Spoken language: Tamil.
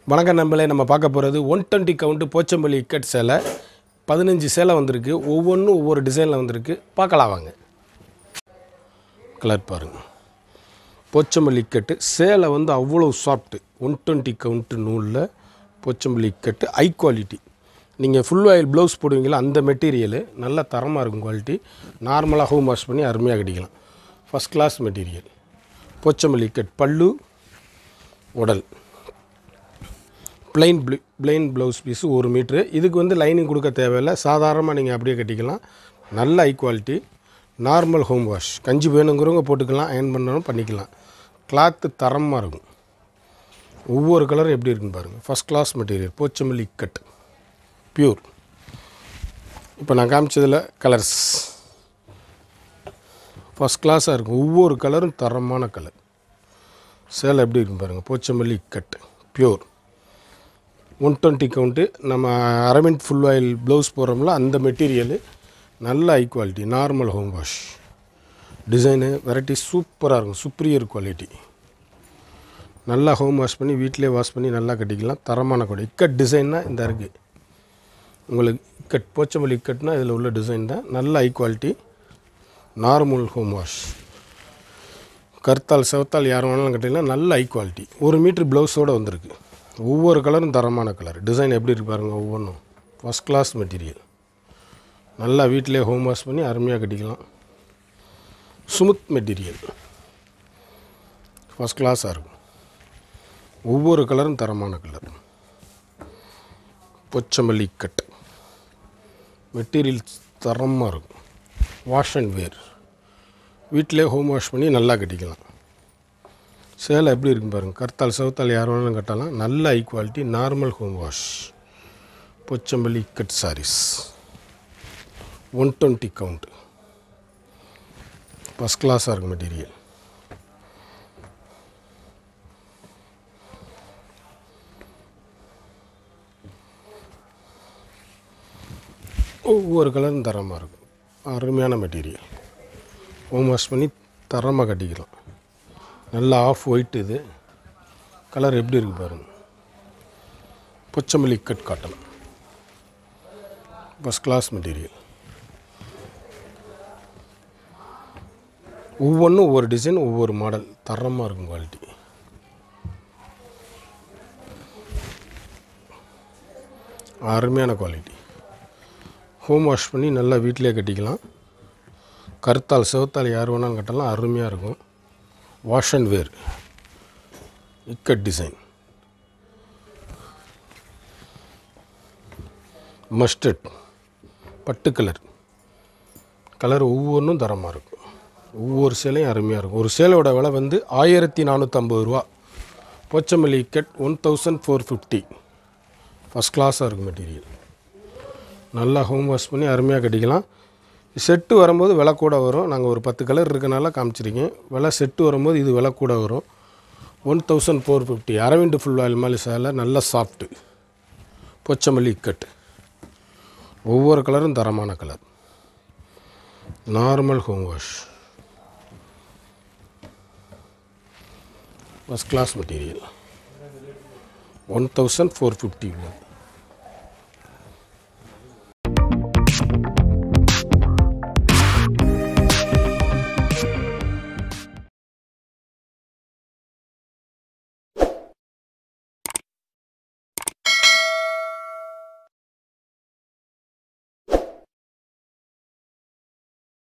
வணக்கம் நம்பளே நம்ம பார்க்க போகிறது one twenty count Pochampally ikat சேலை பதினஞ்சு சேலை வந்திருக்கு ஒவ்வொன்றும் ஒவ்வொரு டிசைனில் வந்திருக்கு பார்க்கலாம் வாங்க கலர் பாருங்கள் போச்சம்பள்ளி இக்கட்டு சேலை வந்து அவ்வளோ சாஃப்ட்டு ஒன் டுவெண்ட்டி கவுண்ட்டு நூலில் போச்சம்பள்ளி இக்கட்டு ஹை குவாலிட்டி நீங்கள் ஃபுல் ஆயில் ப்ளவுஸ் போடுவீங்களா அந்த மெட்டீரியலு நல்ல தரமாக இருக்கும் குவாலிட்டி நார்மலாக ஹோம் வாஷ் பண்ணி அருமையாக கட்டிக்கலாம் first class material Pochampally ikat பல்லு உடல் plain blue plain blouse piece ஒரு மீட்ரு இதுக்கு வந்து லைனிங் கொடுக்க தேவையில்லை சாதாரணமாக நீங்கள் அப்படியே கட்டிக்கலாம் நல்ல high quality normal home wash கஞ்சி வேணுங்கிறவங்க போட்டுக்கலாம் அயன் பண்ணணும் பண்ணிக்கலாம் கிளாத்து தரமாக இருக்கும் ஒவ்வொரு கலரும் எப்படி இருக்குன்னு பாருங்கள் first class material Pochampally ikat pure இப்போ நான் காமிச்சதில் கலர்ஸ் ஃபஸ்ட் கிளாஸாக இருக்கும் ஒவ்வொரு கலரும் தரமான கலர் சேலை எப்படி இருக்கும் பாருங்கள் Pochampally ikat pure one twenty count நம்ம அரவிந்த் ஃபுல் ஆயில் ப்ளவுஸ் போடுறோம்ல அந்த மெட்டீரியலு நல்ல high quality normal home wash design variety சூப்பராக இருக்கும் சுப்ரியர் குவாலிட்டி நல்லா ஹோம் வாஷ் பண்ணி வீட்டிலே வாஷ் பண்ணி நல்லா கட்டிக்கலாம் தரமான குவாலிட்டி இக்கட் டிசைன்னா இந்த இருக்குது உங்களுக்கு இக்கட் போச்சமல்லி இக்கட்னா இதில் உள்ள டிசைன் தான் நல்ல high quality normal home wash கருத்தால் செவத்தால் யார் வேணாலும் கட்டிக்கலாம் நல்ல ஹை குவாலிட்டி ஒரு மீட்ரு ப்ளவுஸோடு வந்திருக்கு ஒவ்வொரு கலரும் தரமான கலர் டிசைன் எப்படி இருக்கு பாருங்கள் ஒவ்வொன்றும் ஃபஸ்ட் கிளாஸ் மெட்டீரியல் நல்லா வீட்டிலே ஹோம் வாஷ் பண்ணி அருமையாக கட்டிக்கலாம் ஸ்மூத் மெட்டீரியல் ஃபஸ்ட் கிளாஸாக இருக்கும் ஒவ்வொரு கலரும் தரமான கலர் பொச்சமல்லி கட் மெட்டீரியல் தரமாக இருக்கும் வாஷ் அண்ட் வேர் வீட்டிலே ஹோம் வாஷ் பண்ணி நல்லா கட்டிக்கலாம் சேலை எப்படி இருக்கும் பாருங்கள் கர்த்தால் செவத்தால் யார் வேணாலும் கட்டலாம் நல்ல high quality normal home wash Pochampally ikat sarees one twenty count first கிளாஸாக இருக்கும் மெட்டீரியல் ஒவ்வொரு கலரும் தரமாக இருக்கும் அருமையான மெட்டீரியல் ஹோம் வாஷ் பண்ணி தரமாக கட்டிக்கலாம் நல்லா ஆஃப் ஒயிட் இது கலர் எப்படி இருக்கு பாருங்க Pochampally ikat cotton first class material ஒவ்வொன்றும் ஒவ்வொரு டிசைன் ஒவ்வொரு மாடல் தரமாக இருக்கும் குவாலிட்டி அருமையான குவாலிட்டி ஹோம் வாஷ் பண்ணி நல்லா வீட்டிலே கட்டிக்கலாம் கருத்தால் செவத்தால் யார் வேணாலும் கட்டலாம் அருமையாக இருக்கும் wash and wear ikat design mustard பட்டு கலர் கலர் ஒவ்வொன்றும் தரமாக இருக்கும் ஒவ்வொரு சேலையும் அருமையாக இருக்கும் ஒரு சேலையோட விலை வந்து ஆயிரத்தி நானூற்றம்பது ரூபா Pochampally ikat one thousand four fifty first கிளாஸாக இருக்கும் மெட்டீரியல் நல்லா ஹோம் வாஷ் பண்ணி அருமையாக கட்டிக்கலாம் செட்டு வரும்போது விலை கூட வரும் நாங்கள் ஒரு பத்து கலர் இருக்கனால காமிச்சிருக்கேன் விலை செட்டு வரும்போது இது விலை கூட வரும் one thousand four fifty Arvind full oil மாதிரி சேலை நல்ல சாஃப்ட்டு பொச்சமல்லி இக்கட் ஒவ்வொரு கலரும் தரமான colour normal home wash first class material one thousand four fifty